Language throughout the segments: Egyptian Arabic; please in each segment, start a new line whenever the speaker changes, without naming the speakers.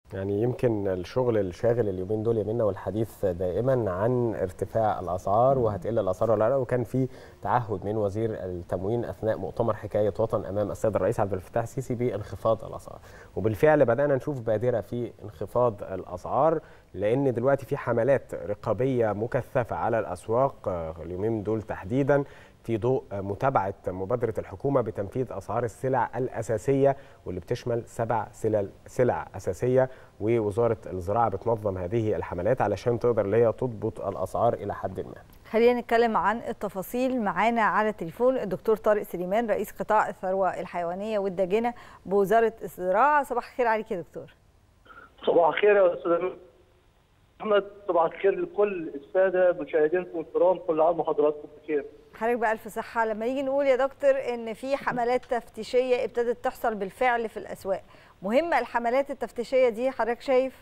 يعني يمكن الشغل الشاغل اليومين دول يمنا والحديث دائما عن ارتفاع الاسعار وهتقل الاسعار ولا لا وكان في تعهد من وزير التموين اثناء مؤتمر حكايه وطن امام السيد الرئيس عبد الفتاح السيسي بانخفاض الاسعار وبالفعل بدانا نشوف بادره في انخفاض الاسعار لان دلوقتي في حملات رقابيه مكثفه على الاسواق اليومين دول تحديدا في ضوء متابعه مبادره الحكومه بتنفيذ اسعار السلع الاساسيه واللي بتشمل سبع سلع سلع اساسيه ووزاره الزراعه بتنظم هذه الحملات علشان تقدر اللي هي تضبط الاسعار الى حد ما.
خلينا نتكلم عن التفاصيل معانا على التليفون الدكتور طارق سليمان رئيس قطاع الثروه الحيوانيه والداجنه بوزاره الزراعه صباح الخير عليك يا دكتور.
صباح الخير يا استاذ احمد صباح الخير لكل الساده مشاهدينكم الكرام كل عام وحضراتكم بخير.
حضرتك بألف صحة لما نيجي نقول يا دكتور إن في حملات تفتيشية ابتدت تحصل بالفعل في الأسواق مهمة الحملات التفتيشية دي حضرتك شايف؟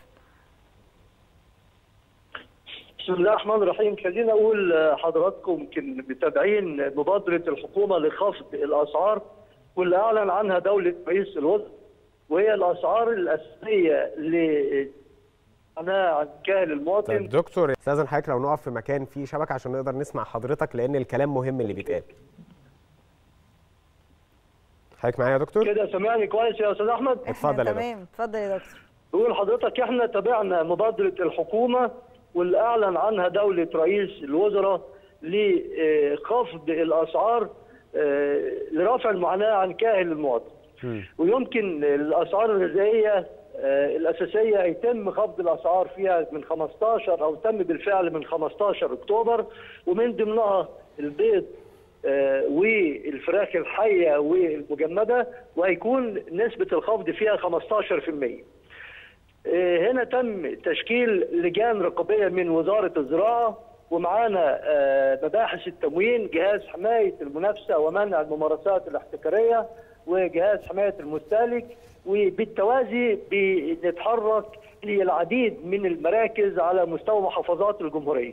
بسم الله الرحمن الرحيم خلينا أقول حضراتكم يمكن متابعين مبادرة الحكومة لخفض الأسعار واللي أعلن عنها دولة رئيس الوزراء وهي الأسعار الأساسية عن كاهل المواطن
طيب دكتور استاذن حضرتك لو نقف في مكان فيه شبكه عشان نقدر نسمع حضرتك لان الكلام مهم اللي بيتقال حضرتك معايا يا دكتور
كده سامعني كويس يا استاذ احمد
اتفضل يا
تمام اتفضل يا دكتور
بقول لحضرتك احنا تابعنا مبادره الحكومه واللي اعلن عنها دوله رئيس الوزراء لخفض الاسعار لرفع المعاناه عن كاهل المواطن ويمكن الاسعار الغذائيه الأساسية يتم خفض الأسعار فيها من 15 أو تم بالفعل من 15 أكتوبر ومن ضمنها البيض والفراخ الحية والمجمدة وهيكون نسبة الخفض فيها 15% هنا تم تشكيل لجان رقابية من وزارة الزراعة ومعانا مباحث التموين جهاز حماية المنافسة ومنع الممارسات الاحتكارية وجهاز حماية المستهلك وبالتوازي بنتحرك للعديد من المراكز على مستوى محافظات الجمهوريه.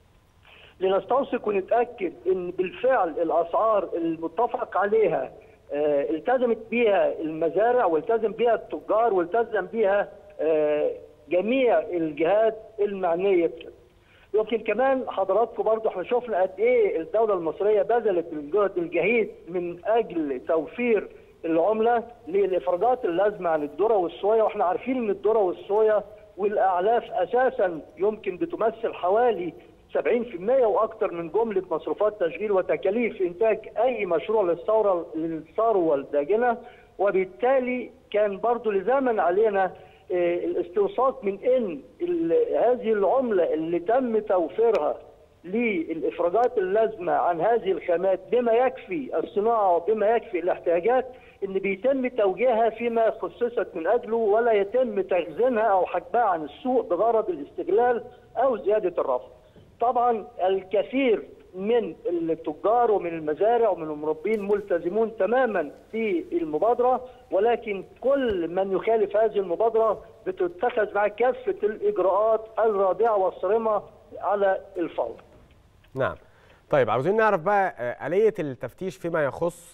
لنستوثق ونتاكد ان بالفعل الاسعار المتفق عليها آه التزمت بها المزارع والتزم بها التجار والتزم بها آه جميع الجهات المعنيه يمكن كمان حضراتكم برضه احنا شفنا قد ايه الدوله المصريه بذلت الجهد الجهيد من اجل توفير العمله للافراجات اللازمه عن الذره والصويا واحنا عارفين ان الذره والصويا والاعلاف اساسا يمكن بتمثل حوالي 70% واكثر من جمله مصروفات تشغيل وتكاليف انتاج اي مشروع للثوره للثروه الداجنه وبالتالي كان برضو لزاما علينا الاستوثاق من ان هذه العمله اللي تم توفيرها للافراجات اللازمه عن هذه الخامات بما يكفي الصناعه وبما يكفي الاحتياجات ان بيتم توجيهها فيما خصصت من اجله ولا يتم تخزينها او حجبها عن السوق بغرض الاستغلال او زياده الرفع. طبعا الكثير من التجار ومن المزارع ومن المربين ملتزمون تماما في المبادره ولكن كل من يخالف هذه المبادره بتتخذ معه كافه الاجراءات الرادعه والصارمه على الفور.
نعم. طيب عاوزين نعرف بقى آلية التفتيش فيما يخص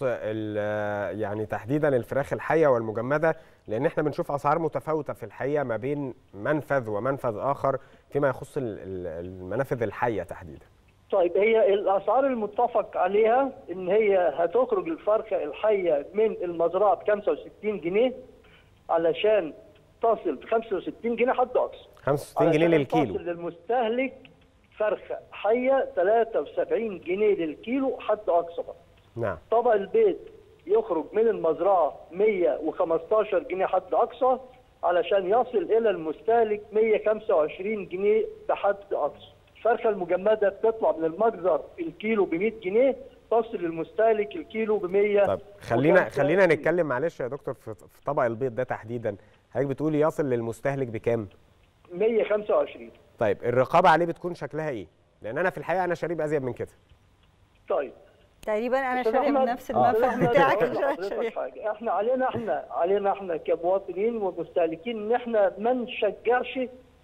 يعني تحديدا الفراخ الحية والمجمدة لأن احنا بنشوف أسعار متفاوتة في الحقيقة ما بين منفذ ومنفذ آخر فيما يخص المنافذ الحية تحديدا.
طيب هي الأسعار المتفق عليها إن هي هتخرج الفرخة الحية من المزرعة ب 65 جنيه علشان تصل ب 65 جنيه حد أقصى.
65 جنيه للكيلو.
تصل للمستهلك فرخه حيه 73 جنيه للكيلو حد اقصى بقى.
نعم.
طبق البيض يخرج من المزرعه 115 جنيه حد اقصى علشان يصل الى المستهلك 125 جنيه بحد اقصى. الفرخه المجمده بتطلع من المجزر الكيلو ب 100 جنيه تصل للمستهلك الكيلو ب 100
طب خلينا خلينا نتكلم معلش يا دكتور في طبق البيض ده تحديدا حضرتك بتقولي يصل للمستهلك بكام؟
125
طيب الرقابه عليه بتكون شكلها ايه؟ لان انا في الحقيقه انا شارب ازيد من كده.
طيب
تقريبا انا شارب نفس المنفذ بتاعك
حاجه احنا علينا احنا علينا احنا كمواطنين ومستهلكين ان احنا ما نشجعش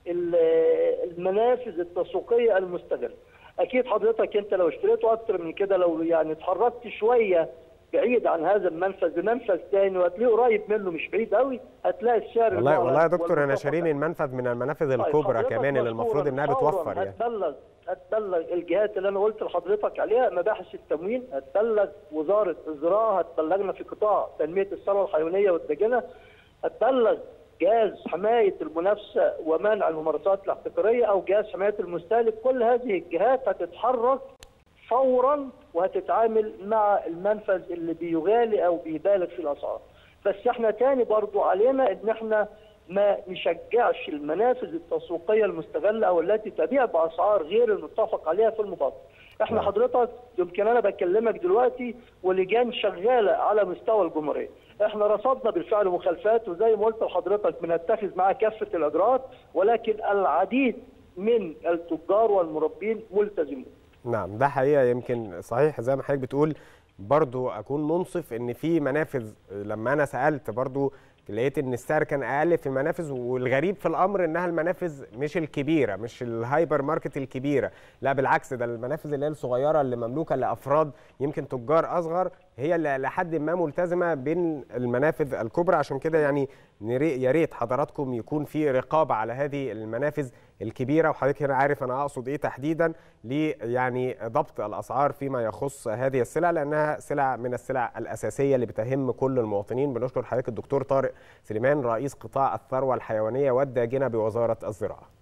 المنافذ التسويقيه المستغله. اكيد حضرتك انت لو اشتريته اكتر من كده لو يعني اتحركت شويه بعيد عن هذا المنفذ لمنفذ ثاني وهتلاقيه قريب منه مش بعيد قوي هتلاقي السعر
والله
المعلن
والله يا دكتور انا
والمتفق
شارين المنفذ من المنافذ
طيب
الكبرى
حضرتك
كمان اللي
مشكوراً
المفروض انها
فوراً
بتوفر يعني
هتبلغ هتبلغ الجهات اللي انا قلت لحضرتك عليها مباحث التموين هتبلغ وزاره الزراعه هتبلغنا في قطاع تنميه الثروه الحيوانيه والدجنه هتبلغ جهاز حمايه المنافسه ومنع الممارسات الاحتكاريه او جهاز حمايه المستهلك كل هذه الجهات هتتحرك فورا وهتتعامل مع المنفذ اللي بيغالي او بيبالغ في الاسعار بس احنا تاني برضو علينا ان احنا ما نشجعش المنافذ التسويقيه المستغله او التي تبيع باسعار غير المتفق عليها في المبادره. احنا
نعم.
حضرتك يمكن انا بكلمك دلوقتي ولجان شغاله على مستوى الجمهوريه. احنا رصدنا بالفعل مخالفات وزي ما قلت لحضرتك بنتخذ معاها كافه الاجراءات ولكن العديد من التجار والمربين ملتزمون.
نعم ده حقيقه يمكن صحيح زي ما حضرتك بتقول برضو اكون منصف ان في منافذ لما انا سالت برضو لقيت ان السعر كان اقل في المنافذ والغريب في الامر انها المنافذ مش الكبيره مش الهايبر ماركت الكبيره لا بالعكس ده المنافذ اللي هي الصغيره اللي مملوكه لافراد يمكن تجار اصغر هي اللي لحد ما ملتزمه بين المنافذ الكبرى عشان كده يعني نري- يا ريت حضراتكم يكون في رقابه على هذه المنافذ الكبيره وحضرتك هنا عارف انا اقصد ايه تحديدا ل يعني ضبط الاسعار فيما يخص هذه السلع لانها سلع من السلع الاساسيه اللي بتهم كل المواطنين بنشكر حضرتك الدكتور طارق سليمان رئيس قطاع الثروه الحيوانيه والداجنه بوزاره الزراعه